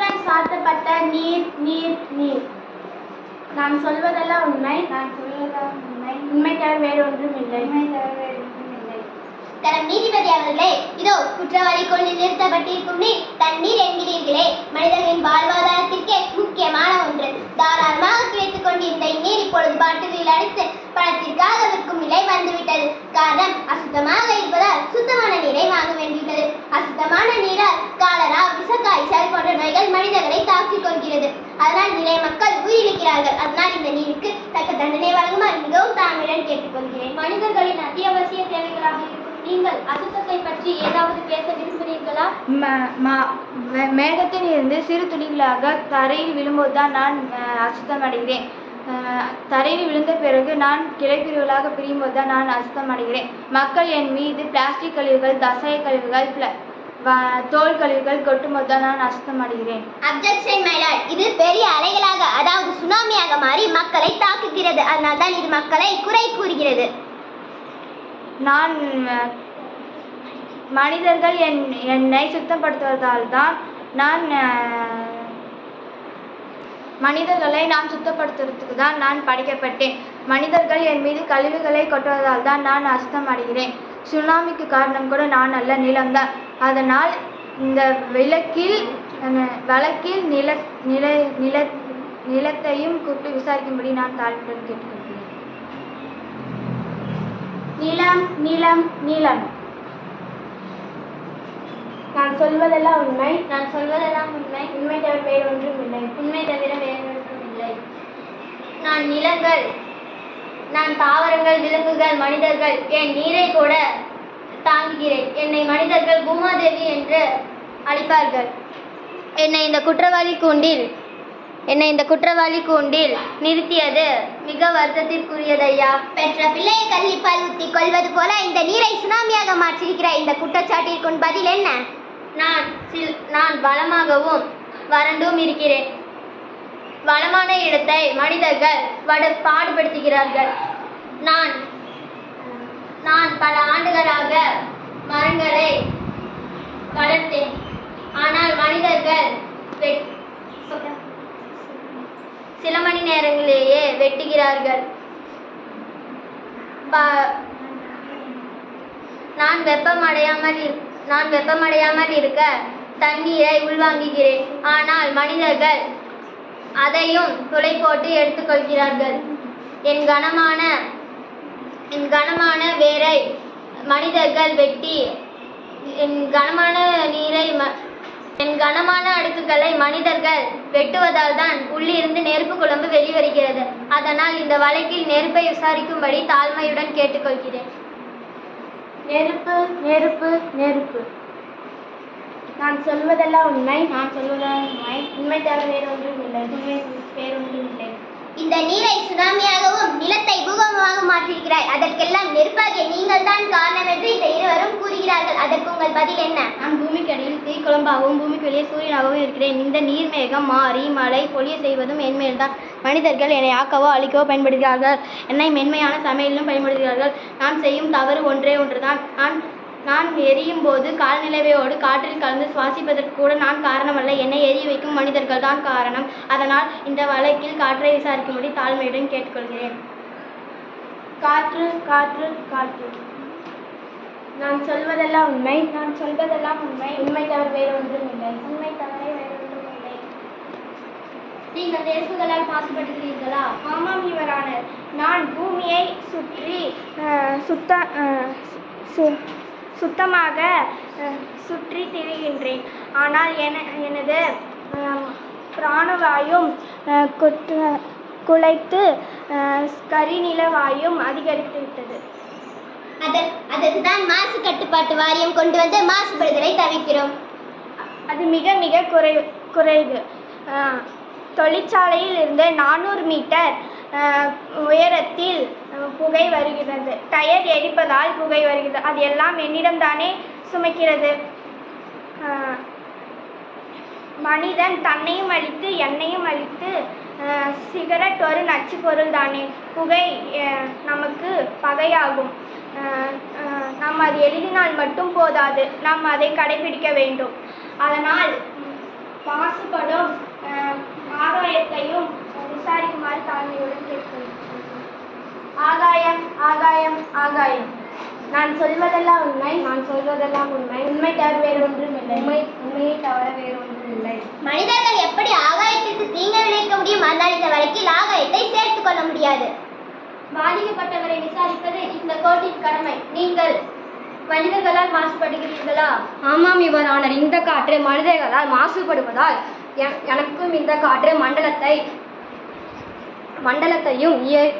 நீருடன் சாத்தப்பட்ட நீர் நீர் நீர் நான் சொல்வதெல்லாம் உண்மை நான் சொல்வதெல்லாம் உண்மை உண்மை தவிர வேறு ஒன்றும் இல்லை உண்மை தவிர வேறு ஒன்றும் இல்லை கரம் நீதிபதி அவர்களே இதோ குற்றவாளி கொண்டு நிறுத்தப்பட்டிருக்கும் நீர் தண்ணீர் என்கிறீர்களே மனிதர்களின் வாழ்வாதாரத்திற்கே முக்கியமான ஒன்று தாராளமாக கிடைத்துக் கொண்டிருந்த இந்நீர் இப்பொழுது பாட்டிலில் அடித்து பணத்திற்காக விற்கும் நிலை வந்துவிட்டது காரணம் அசுத்தமாக இருப்பதால் சுத்தமான நீரை வாங்க வேண்டியுள்ளது அசுத்தமான நீரால் காலரா விஷக்காய்ச்சல் போன்ற நோய்கள் மனிதர்களை தாக்கிக் கொள்கிறது அதனால் நிறைய மக்கள் உயிரிழக்கிறார்கள் அதனால் இந்த நீருக்கு தக்க தண்டனை வழங்குமாறு மிகவும் தாழ்மையுடன் கேட்டுக்கொள்கிறேன் மனிதர்களின் அத்தியாவசிய தேவைகளாக இருக்கும் நீங்கள் அசுத்தத்தை பற்றி ஏதாவது பேச விரும்புகிறீர்களா ம- ம- மே- மேகத்தில் இருந்து சிறு துளிகளாக தரையில் விழும்போது தான் நான் அஹ், அசுத்தமடைகிறேன் அஹ், தரையில் விழுந்த பிறகு நான் கிளைப்பிரிவுகளாக பிரியும்போது தான் நான் அசுத்தமடைகிறேன் மக்கள் என் மீது பிளாஸ்டிக் கழிவுகள் தசை கழிவுகள் பிள- வ- தோல் கழிவுகள் கொட்டும்போது தான் நான் அசுத்தமடைகிறேன் அப்ஜெக்ஷன் மைலாட் இது பெரிய அலைகளாக அதாவது சுனாமியாக மாறி மக்களை தாக்குகிறது அதனால்தான் இது மக்களை குறை கூறுகிறது நான் அஹ், மனிதர்கள் என் என்னை சுத்தப்படுத்துவதால் தான் நான் அஹ், மனிதர்களை நான் சுத்தப்படுத்துறதுக்கு தான் நான் படைக்கப்பட்டேன் மனிதர்கள் என் மீது கழிவுகளை கொட்டுவதால் தான் நான் அசுத்தம் அடைகிறேன் சுனாமிக்கு காரணம் கூட நான் அல்ல நிலம்தான் அதனால் இந்த விளக்கில் அஹ், வழக்கில் நில நில நில நிலத்தையும் கூப்பிட்டு விசாரிக்கும்படி நான் தாழ்மையுடன் கேட்டுக்கொள்கிறேன் நிலம் நிலம் நிலம் நான் சொல்வதெல்லாம் உண்மை நான் சொல்வதெல்லாம் உண்மை உண்மை தவிர வேறு ஒன்றும் இல்லை உண்மை தவிர வேறு ஒன்றும் இல்லை நான் நிலங்கள் நான் தாவரங்கள் விலங்குகள் மனிதர்கள் என் நீரை கூட தாங்குகிறேன் என்னை மனிதர்கள் பூமாதேவி என்று அழைப்பார்கள் என்னை இந்த குற்றவாளி கூண்டில் என்னை இந்த குற்றவாளி கூண்டில் நிறுத்தியது மிக வருத்தத்திற்குரியது ஐயா பெற்ற பிள்ளையை கல்லிப்பால் ஊத்தி கொள்வது போல இந்த நீரை சுனாமியாக மாற்றிருக்கிற இந்த குற்றச்சாட்டிற்குன் பதில் என்ன நான் சில் நான் பலமாகவும் வறண்டும் இருக்கிறேன் வளமான இடத்தை மனிதர்கள் வடு பாடுபடுத்துகிறார்கள் நான் நான் பல ஆண்டுகளாக மரங்களை வளர்த்தேன் ஆனால் மனிதர்கள் வெட்- சில மணி நேரங்களிலேயே வெட்டுகிறார்கள் ப- நான் வெப்பமடையாமல் இரு- நான் வெப்பமடையாமல் இருக்க தண்ணீரை உள்வாங்குகிறேன் ஆனால் மனிதர்கள் அதையும் துளை போட்டு எடுத்துக்கொள்கிறார்கள் என் கனமான என் கனமான வேரை மனிதர்கள் வெட்டி என் கனமான நீரை ம- என் கனமான அடுக்குகளை மனிதர்கள் வெட்டுவதால் தான் உள்ளிருந்து நெருப்பு குழம்பு வெளிவருகிறது அதனால் இந்த வழக்கில் நெருப்பை விசாரிக்கும்படி தாழ்மையுடன் கேட்டுக்கொள்கிறேன் நெருப்பு நெருப்பு நெருப்பு நான் சொல்வதெல்லாம் உண்மை நான் சொல்வதெல்லாம் உண்மை உண்மை தவிர வேறு ஒன்றும் இல்லை உண்மை வேறு ஒன்றும் இல்லை இந்த நீரை சுனாமியாகவும் நிலத்தை பூகம்பமாக மாற்றியிருக்கிறாய் அதற்கெல்லாம் நெருப்பாகிய நீங்கள் தான் காரணம் என்று இந்த இருவரும் கூறுகிறார்கள் அதற்கு உங்கள் பதில் என்ன நான் பூமிக்கு அடியில் தீக்குழம்பாகவும் பூமிக்கு வெளியே சூரியனாகவும் இருக்கிறேன் இந்த நீர் மேகம் மாறி மழை பொழிய செய்வதும் என் மேல்தான் மனிதர்கள் என்னை ஆக்கவோ அழிக்கவோ பயன்படுகிறார்கள் என்னை மென்மையான சமையலிலும் பயன்படுகிறார்கள் நான் செய்யும் தவறு ஒன்றே ஒன்றுதான் நான் நான் எரியும் போது கால்நிலைவையோடு காற்றில் கலந்து சுவாசிப்பதற்கு கூட நான் காரணமல்ல என்னை எரிய வைக்கும் மனிதர்கள் தான் காரணம் அதனால் இந்த வழக்கில் காற்றை விசாரிக்கும்படி தாழ்மையுடன் கேட்டுக்கொள்கிறேன் காற்று காற்று காற்று நான் சொல்வதெல்லாம் உண்மை நான் சொல்வதெல்லாம் உண்மை உண்மை தவிர வேறு ஒன்றும் இல்லை உண்மை தவிர வேறு ஒன்றும் இல்லை நீங்கள் நெருப்புகளால் மாசுபடுகிறீர்களா ஆமாம் யுவரானர் நான் பூமியை சுற்றி அஹ், சுத்த அஹ், சு- சுத்தமாக அஹ், சுற்றி திரிகின்றேன் ஆனால் என எனது அஹ், பிராணவாயும் அஹ், குத்து- குலைத்து அஹ், கரிநிலவாயும் அதிகரித்து விட்டது அதற்கு அதற்கு தான் மாசு கட்டுப்பாட்டு வாரியம் கொண்டு வந்து மாசுபடுதலை தவிர்க்கிறோம் அது மிக மிக குறை குறைவு அஹ், தொழிற்சாலையில் இருந்து நானூறு மீட்டர் அஹ், உயரத்தில் அஹ், புகை வருகிறது டயர் எரிப்பதால் புகை வருகிறது அது எல்லாம் என்னிடம் தானே சுமைக்கிறது அஹ், மனிதன் தன்னையும் அழித்து என்னையும் அழித்து அஹ், சிகரெட் ஒரு நச்சு பொருள் தானே புகை அஹ், நமக்கு பகையாகும் அஹ், அஹ், நாம் அது எழுதினால் மட்டும் போதாது நாம் அதை கடைபிடிக்க வேண்டும் அதனால் ம், மாசுபடும் அனைத்தையும் விசாரிக்குமாறு தாழ்மையுடன் கேட்கிறேன் ஆகாயம் ஆகாயம் ஆகாயம் நான் சொல்வதெல்லாம் உண்மை நான் சொல்வதெல்லாம் உண்மை உண்மை தவிர வேறு ஒன்றும் இல்லை உண்மை உண்மையை தவிர வேறு ஒன்றும் இல்லை மனிதர்கள் எப்படி ஆகாயத்திற்கு தீங்கு விளைவிக்க முடியும் ஆனால் இந்த வழக்கில் ஆகாயத்தை சேர்த்துக் கொள்ள முடியாது பாதிக்கப்பட்டவரை விசாரிப்பது இந்த கோர்ட்டின் கடமை நீங்கள் மனிதர்களால் மாசுபடுகிறீர்களா ஆமாம் யுவரானர் இந்த காற்று மனிதர்களால் மாசுபடுவதால் எ- எனக்கும் இந்த காற்று மண்டலத்தை மண்டலத்தையும் இய-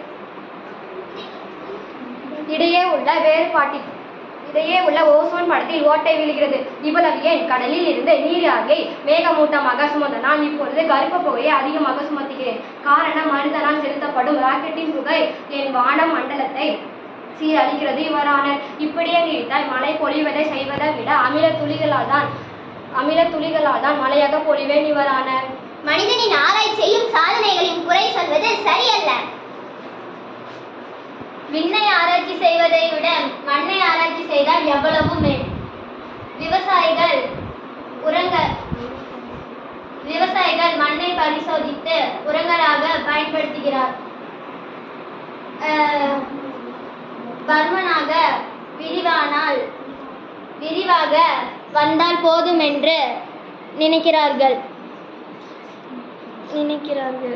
இடையே உள்ள வேறுபாட்டில் இடையே உள்ள ஓசோன் படத்தில் ஓட்டை விழுகிறது இவ்வளவு ஏன் கடலில் இருந்து நீராகி மேகமூட்டமாக சுமந்த நான் இப்பொழுது கருப்பு புகையை அதிகமாக சுமத்துகிறேன் காரணம் மனிதனால் செலுத்தப்படும் ராக்கெட்டின் புகை என் வான மண்டலத்தை சீரழிக்கிறது இவரானர் இப்படியே நீடித்தால் மழை பொழிவதை செய்வதை விட அமில துளிகளால் தான் அமில துளிகளால் தான் மழையாக பொழிவேன் இவரானர் மனிதனின் ஆராய்ச்சியையும் சாதனைகளையும் குறை சொல்வது சரியல்ல விண்ணை ஆராய்ச்சி செய்வதை விட மண்ணை ஆராய்ச்சி செய்தால் எவ்வளவு மேல் விவசாயிகள் உரங்க விவசாயிகள் மண்ணை பரிசோதித்து உரங்களாக பயன்படுத்துகிறார் அஹ், பருமனாக விரிவானால் விரிவாக வந்தால் போதும் என்று நினைக்கிறார்கள் நினைக்கிறார்கள்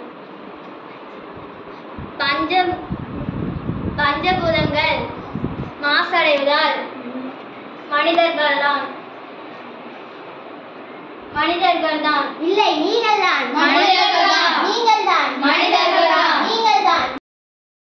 பஞ்சம் பஞ்சபூதங்கள் மாசடைவதால் மனிதர்கள்தான் மனிதர்கள்தான் இல்லை நீங்கள்தான் மனிதர்கள்தான். நீங்கள்தான் மனிதர்கள்